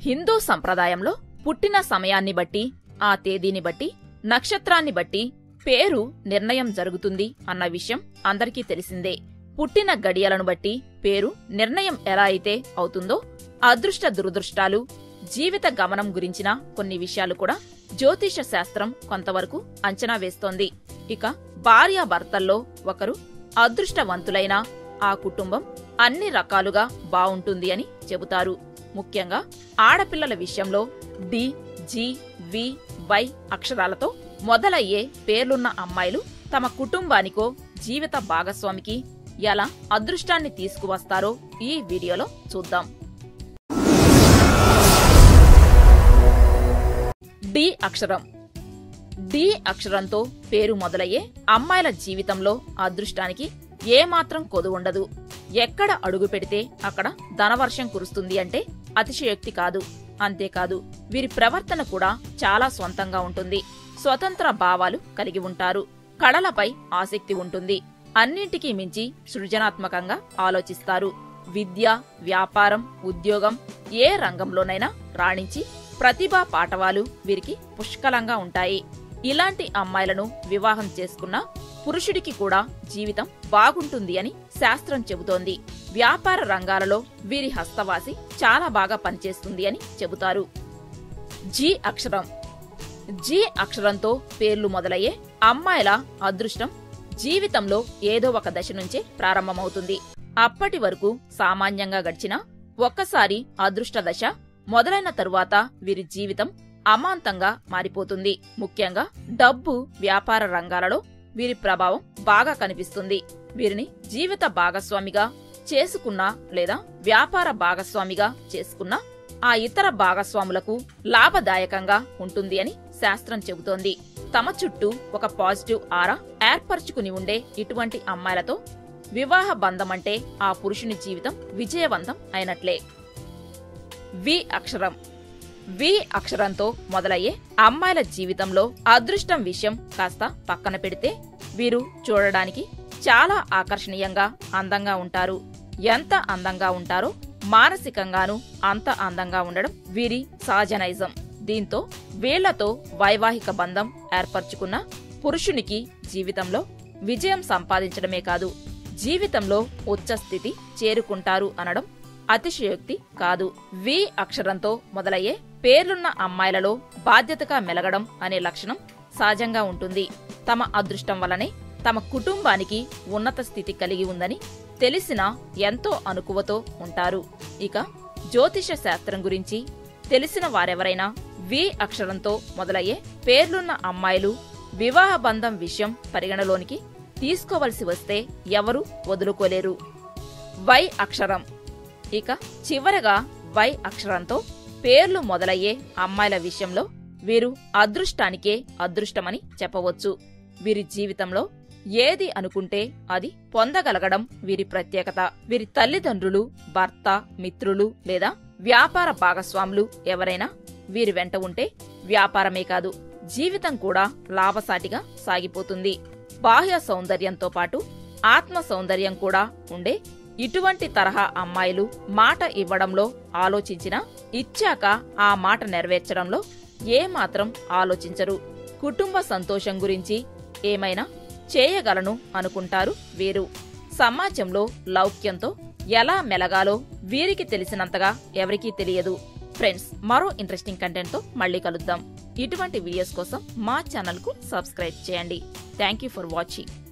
హిందూ సంప్రదాయంలో పుట్టిన సమయాన్ని బట్టి ఆ తేదీని బట్టి నక్షత్రాన్ని బట్టి పేరు నిర్ణయం జరుగుతుంది అన్న విషయం అందరికీ తెలిసిందే పుట్టిన గడియలను బట్టి పేరు నిర్ణయం ఎలా అయితే అవుతుందో అదృష్ట దురదృష్టాలు జీవిత గమనం గురించిన కొన్ని విషయాలు కూడా జ్యోతిష శాస్త్రం కొంతవరకు అంచనా వేస్తోంది ఇక భార్యాభర్తల్లో ఒకరు అదృష్టవంతులైన ఆ కుటుంబం అన్ని రకాలుగా బావుంటుంది అని చెబుతారు ముఖ్యంగా ఆడపిల్లల విషయంలో డి జి వి వై అక్షరాలతో మొదలయ్యే పేర్లున్న అమ్మాయిలు తమ కుటుంబానికో జీవిత భాగస్వామికి ఎలా అదృష్టాన్ని తీసుకువస్తారో ఈ వీడియోలో చూద్దాం డి అక్షరం డి అక్షరంతో పేరు మొదలయ్యే అమ్మాయిల జీవితంలో అదృష్టానికి ఏమాత్రం కొదు ఉండదు ఎక్కడ అడుగు పెడితే అక్కడ ధనవర్షం కురుస్తుంది అంటే అతిశయోక్తి కాదు అంతేకాదు వీరి ప్రవర్తన కూడా చాలా స్వంతంగా ఉంటుంది స్వతంత్ర భావాలు కలిగి ఉంటారు కళలపై ఆసక్తి ఉంటుంది అన్నింటికీ మించి సృజనాత్మకంగా ఆలోచిస్తారు విద్య వ్యాపారం ఉద్యోగం ఏ రంగంలోనైనా రాణించి ప్రతిభా పాటవాలు వీరికి పుష్కలంగా ఉంటాయి ఇలాంటి అమ్మాయిలను వివాహం చేసుకున్న పురుషుడికి కూడా జీవితం బాగుంటుంది అని శాస్త్రం చెబుతోంది వ్యాపార రంగాలలో వీరి హస్తవాసి చాలా బాగా పనిచేస్తుంది అని చెబుతారు జి అక్షరం జి అక్షరంతో పేర్లు మొదలయ్యే అమ్మాయిల అదృష్టం జీవితంలో ఏదో ఒక దశ నుంచే ప్రారంభమవుతుంది అప్పటి వరకు సామాన్యంగా గడిచిన ఒక్కసారి అదృష్ట దశ మొదలైన తరువాత వీరి జీవితం అమాంతంగా మారిపోతుంది ముఖ్యంగా డబ్బు వ్యాపార రంగాలలో వీరి ప్రభావం బాగా కనిపిస్తుంది వీరిని జీవిత భాగస్వామిగా చేసుకున్నా లేదా వ్యాపార భాగస్వామిగా చేసుకున్నా ఆ ఇతర భాగస్వాములకు లాభదాయకంగా ఉంటుంది అని శాస్త్రం చెబుతోంది తమ చుట్టూ ఒక పాజిటివ్ ఆరా ఏర్పరచుకుని ఉండే ఇటువంటి అమ్మాయిలతో వివాహ బంధం అంటే ఆ పురుషుని జీవితం విజయవంతం అయినట్లే వి అక్షరం వి అక్షరంతో మొదలయ్యే అమ్మాయిల జీవితంలో అదృష్టం విషయం కాస్త పక్కన పెడితే వీరు చూడడానికి చాలా ఆకర్షణీయంగా అందంగా ఉంటారు ఎంత అందంగా ఉంటారో మానసికంగానూ అంత అందంగా ఉండడం వీరి సహజనైజం దీంతో వీళ్లతో వైవాహిక బంధం ఏర్పరచుకున్న పురుషునికి జీవితంలో విజయం సంపాదించడమే కాదు జీవితంలో ఉచ్చ స్థితి చేరుకుంటారు అనడం అతిశయోక్తి కాదు వి అక్షరంతో మొదలయ్యే పేర్లున్న అమ్మాయిలలో బాధ్యతగా మెలగడం అనే లక్షణం సహజంగా ఉంటుంది తమ అదృష్టం వల్లనే తమ కుటుంబానికి ఉన్నత స్థితి కలిగి ఉందని తెలిసినా ఎంతో అనుకువతో ఉంటారు ఇక జ్యోతిష శాస్త్రం గురించి తెలిసిన వారెవరైనా వి అక్షరంతో మొదలయ్యే పేర్లున్న అమ్మాయిలు వివాహ బంధం విషయం పరిగణలోనికి తీసుకోవలసి వస్తే ఎవరూ వదులుకోలేరు వై అక్షరం ఇక చివరగా వై అక్షరంతో పేర్లు మొదలయ్యే అమ్మాయిల విషయంలో వీరు అదృష్టానికే అదృష్టమని చెప్పవచ్చు వీరి జీవితంలో ఏది అనుకుంటే అది పొందగలగడం వీరి ప్రత్యేకత వీరి తల్లిదండ్రులు భర్త మిత్రులు లేదా వ్యాపార భాగస్వాములు ఎవరైనా వీరి వెంట ఉంటే వ్యాపారమే కాదు జీవితం కూడా లాభసాటిగా సాగిపోతుంది బాహ్య సౌందర్యంతో పాటు ఆత్మ సౌందర్యం కూడా ఉండే ఇటువంటి తరహా అమ్మాయిలు మాట ఇవ్వడంలో ఆలోచించినా ఇచ్చాక ఆ మాట నెరవేర్చడంలో ఏమాత్రం ఆలోచించరు కుటుంబ సంతోషం గురించి ఏమైనా చేయగలను అనుకుంటారు వీరు సమాజంలో లౌక్యంతో ఎలా మెలగాలో వీరికి తెలిసినంతగా ఎవరికీ తెలియదు ఫ్రెండ్స్ మరో ఇంట్రెస్టింగ్ కంటెంట్తో మళ్ళీ కలుద్దాం ఇటువంటి వీడియోస్ కోసం మా ఛానల్కు సబ్స్క్రైబ్ చేయండి థ్యాంక్ యూ ఫర్ వాచింగ్